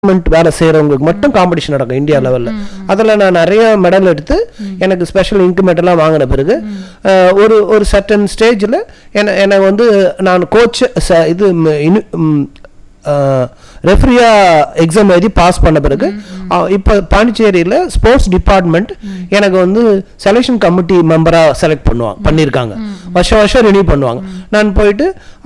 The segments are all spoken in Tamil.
கவர்மெண்ட் வேலை செய்கிறவங்களுக்கு மட்டும் காம்படிஷன் நடக்கும் இந்தியா லெவலில் அதில் நான் நிறைய மெடல் எடுத்து எனக்கு ஸ்பெஷல் இன்க்ரிமெண்ட் எல்லாம் வாங்கின பிறகு அஹ், ஒரு ஒரு சர்டன் ஸ்டேஜில் என்ன எனக்கு வந்து நான் கோச் இது ம், இனு- ம், ரெஃப்ரியா எக்ஸாம் எழுதி பாஸ் பண்ண பிறகு அஹ், இப்போ பாண்டிச்சேரியில் ஸ்போர்ட்ஸ் டிபார்ட்மெண்ட் எனக்கு வந்து செலெக்ஷன் கமிட்டி மெம்பராக செலக்ட் பண்ணுவாங்க பண்ணியிருக்காங்க வருஷம் வருஷம் ரினியூ பண்ணுவாங்க நான் போயிட்டு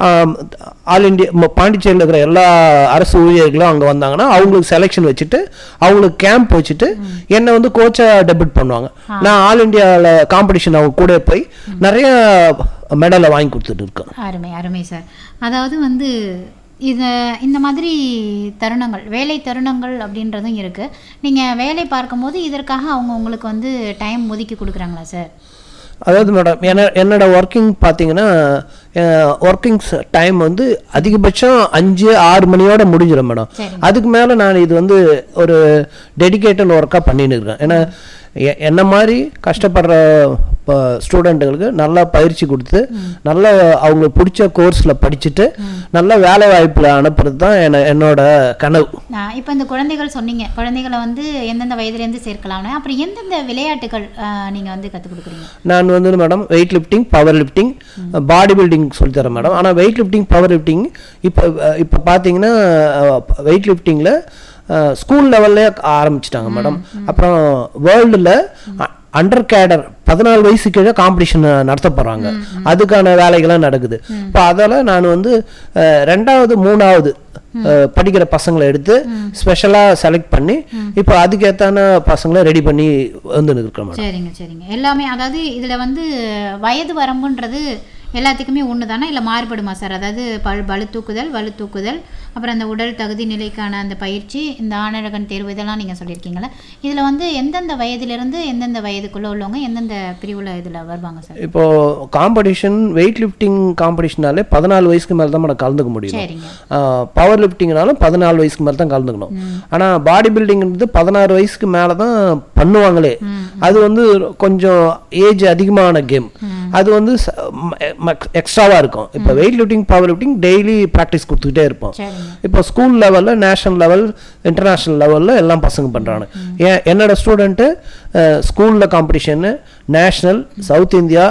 ஆல் இண்டியா பாண்டிச்சேரியில் இருக்கிற எல்லா அரசு ஊழியர்களும் அங்கே வந்தாங்கன்னா அவங்களுக்கு செலெக்ஷன் வச்சுட்டு அவங்களுக்கு கேம்ப் வச்சுட்டு என்னை வந்து கோச்சாக டெபியூட் பண்ணுவாங்க நான் ஆல் இண்டியாவில் காம்படிஷன் அவங்க கூட போய் நிறைய மெடலை வாங்கி கொடுத்துட்டு இருக்கேன் அருமை அருமை சார் அதாவது வந்து இதை இந்த மாதிரி தருணங்கள் வேலை தருணங்கள் அப்படின்றதும் இருக்குது நீங்கள் வேலை பார்க்கும்போது இதற்காக அவங்க உங்களுக்கு வந்து டைம் ஒதுக்கி கொடுக்குறாங்களா சார் அதாவது மேடம் என்ன என்னோட ஒர்க்கிங் பார்த்தீங்கன்னா ஒர்க்கிங்ஸ் டைம் வந்து அதிகபட்சம் அஞ்சு ஆறு மணியோட முடிஞ்சிடும் மேடம் சரிங்க. அதுக்கு மேலே நான் இது வந்து ஒரு டெடிகேட்டட் ஒர்க்காக பண்ணின்னு இருக்கேன் ஏன்னா எ- என்ன மாதிரி கஷ்டப்படுற ஸ்டூடெண்ட்டுகளுக்கு நல்லா பயிற்சி கொடுத்து நல்ல அவங்க பிடிச்ச கோர்ஸில் படிச்சுட்டு நல்ல வேலை வாய்ப்பில் அனுப்புறது தான் என்ன என்னோட கனவு இப்போ இந்த குழந்தைகள் சொன்னீங்க குழந்தைகளை வந்து எந்தெந்த வயதுலேருந்து சேர்க்கலாம்னு அப்புறம் எந்தெந்த விளையாட்டுகள் நீங்கள் வந்து கற்றுக் கொடுக்குறீங்க நான் வந்து madam weight lifting power lifting body building சொல்லித்தரேன் மேடம் ஆனால் வெயிட் லிஃப்டிங் பவர் லிஃப்டிங் இப்போ இப்போ பார்த்தீங்கன்னா வெயிட் லிஃப்டிங்கில் ஸ்கூல் லெவல்லே ஆரம்பிச்சிட்டாங்க மேடம் அப்புறம் வேர்ல்டில் அண்டர் கேடர் பதினாலு வயசு கீழே காம்படிஷன் நடத்த போகிறாங்க அதுக்கான வேலைகள்லாம் நடக்குது இப்போ அதில் நான் வந்து அஹ், ரெண்டாவது மூணாவது அஹ், படிக்கிற பசங்களை எடுத்து ஸ்பெஷலாக செலக்ட் பண்ணி இப்போ அதுக்கேற்றான பசங்களை ரெடி பண்ணி வந்து இருக்கிறேன் மேடம் சரிங்க சரிங்க எல்லாமே அதாவது இதில் வந்து வயது வரம்புன்றது எல்லாத்துக்குமே ஒன்று தானே இல்லை மாறுபடுமா சார் அதாவது பழு பளு தூக்குதல் வலு தூக்குதல் அப்புறம் அந்த உடல் தகுதி நிலைக்கான அந்த பயிற்சி இந்த ஆணழகன் தேர்வு இதெல்லாம் நீங்கள் சொல்லியிருக்கீங்களே இதில் வந்து எந்தெந்த வயதிலிருந்து எந்தெந்த வயதுக்குள்ளே உள்ளவங்க எந்தெந்த பிரிவில் இதில் வருவாங்க சார் இப்போ காம்படிஷன் வெயிட் லிஃப்டிங் காம்படிஷனாலே பதினாலு வயசுக்கு மேலே தான் நம்ம கலந்துக்க முடியும் சரிங்க பவர் லிஃப்டிங்னாலும் பதினாலு வயசுக்கு மேலே தான் கலந்துக்கணும் ஆனால் பாடி பில்டிங்ன்றது பதினாறு வயசுக்கு மேலே தான் பண்ணுவாங்களே அது வந்து கொஞ்சம் ஏஜ் அதிகமான கேம் அது வந்து எக்ஸ்ட்ராவாக இருக்கும் இப்போ weight lifting power lifting daily practice கொடுத்துக்கிட்டே இருப்போம் சரிங்க இப்போ ஸ்கூல் லெவலில் நேஷனல் லெவல் இன்டர்நேஷ்னல் லெவலில் எல்லாம் பசங்க பண்ணுறாங்க ஏன் என்னோட ஸ்டூடெண்ட்டு ஸ்கூலில் காம்படிஷனு நேஷ்னல் சவுத் இந்தியா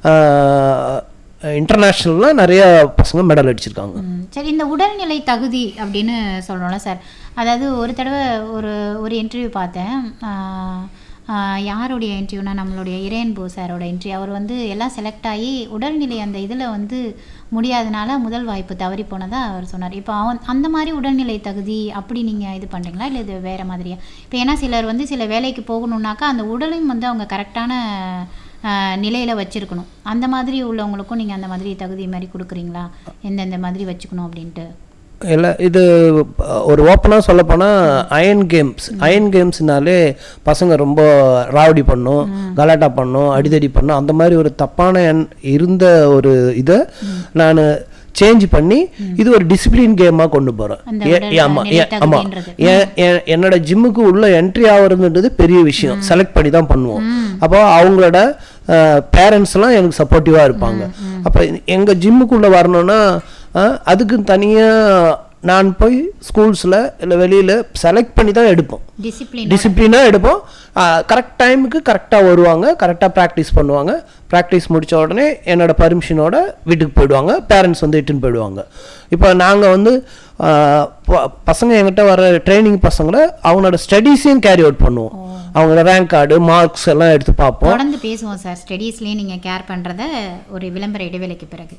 இன்டர்நேஷ்னல்லாம் நிறைய பசங்க மெடல் அடிச்சிருக்காங்க ம், சரி இந்த உடல்நிலை தகுதி அப்படின்னு சொல்கிறோம்ல சார் அதாவது ஒரு தடவை ஒரு ஒரு இன்டர்வியூ பார்த்தேன் ஆஹ், ஆஹ், யாருடைய இன்டர்வியூனா நம்மளுடைய இறையன்பு சாரோட இன்டர்வியூ அவர் வந்து எல்லாம் செலக்ட் ஆகி உடல்நிலை அந்த இதில் வந்து முடியாதனால முதல் வாய்ப்பு தவறி போனதா அவர் சொன்னார் இப்போ அவன் அந்த மாதிரி உடல்நிலை தகுதி அப்படி நீங்கள் இது பண்ணுறீங்களா இல்லை இது வேறு மாதிரியா இப்போ ஏன்னா சிலர் வந்து சில வேலைக்கு போகணுன்னாக்கா அந்த உடலையும் வந்து அவங்க கரெக்டான நிலையில் வச்சுருக்கணும் அந்த மாதிரி உள்ளவங்களுக்கும் நீங்கள் அந்த மாதிரி தகுதி மாதிரி கொடுக்குறீங்களா எந்தெந்த மாதிரி வச்சுக்கணும் அப்படின்ட்டு இல்லை இது அஹ், ஒரு ஓப்பனாக சொல்லப்போனால் அயன் கேம்ஸ் அயன் கேம்ஸ்னாலே பசங்க ரொம்ப ராவடி பண்ணும் கலாட்டா பண்ணும் அடிதடி பண்ணும் அந்த மாதிரி ஒரு தப்பான எண் இருந்த ஒரு இதை நான் சேஞ்ச் பண்ணி இது ஒரு டிசிப்ளின் கேமாக கொண்டு போகிறேன் அந்த உடல் ஆமாம் நிலை ஆமாம் தகுதின்றது. ஏன் என்- என்னோட ஜிம்முக்கு உள்ள என்ட்ரி ஆகுறதுன்றது பெரிய விஷயம் செலக்ட் பண்ணி தான் பண்ணுவோம் அப்போ அவங்களோட பேரண்ட்ஸ்லாம் எனக்கு சப்போர்ட்டிவாக இருப்பாங்க அப்போ எங்கள் ஜிம்முக்குள்ளே வரணும்னா அஹ், அதுக்கு தனியாக நான் போய் ஸ்கூல்ஸில் இல்லை வெளியில் செலக்ட் பண்ணி தான் எடுப்போம் டிசிப்ளின் டிசிப்ளினாக எடுப்போம் கரெக்ட் டைமுக்கு கரெக்டாக வருவாங்க கரெக்டாக ப்ராக்டிஸ் பண்ணுவாங்க ப்ராக்டிஸ் முடித்த உடனே என்னோட பர்மிஷனோட வீட்டுக்கு போயிடுவாங்க பேரண்ட்ஸ் வந்து இட்டுன்னு போயிடுவாங்க இப்போ நாங்கள் வந்து ஆஹ், ப- பசங்க எங்கிட்ட வர ட்ரைனிங் பசங்களை அவங்களோட ஸ்டடீஸையும் கேரி அவுட் பண்ணுவோம் அவங்களோட ரேங்க் கார்டு மார்க்ஸ் எல்லாம் எடுத்து பார்ப்போம் தொடர்ந்து பேசுவோம் சார் ஸ்டடீஸ்லேயே நீங்கள் கேர் பண்ணுறத ஒரு விளம்பர இடைவேளைக்கு பிறகு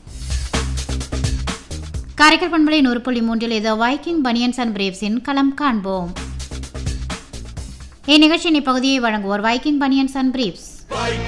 காரைக்கால் பண்பலை நூறு புள்ளி மூன்றில் இது வைக்கிங் பனியன்ஸ் அண்ட் பிரேவ்ஸின் களம் காண்போம் இந்நிகழ்ச்சியின் இப்பகுதியை வழங்குவோர் வைக்கிங் பனியன்ஸ் அண்ட் பிரீவ்ஸ்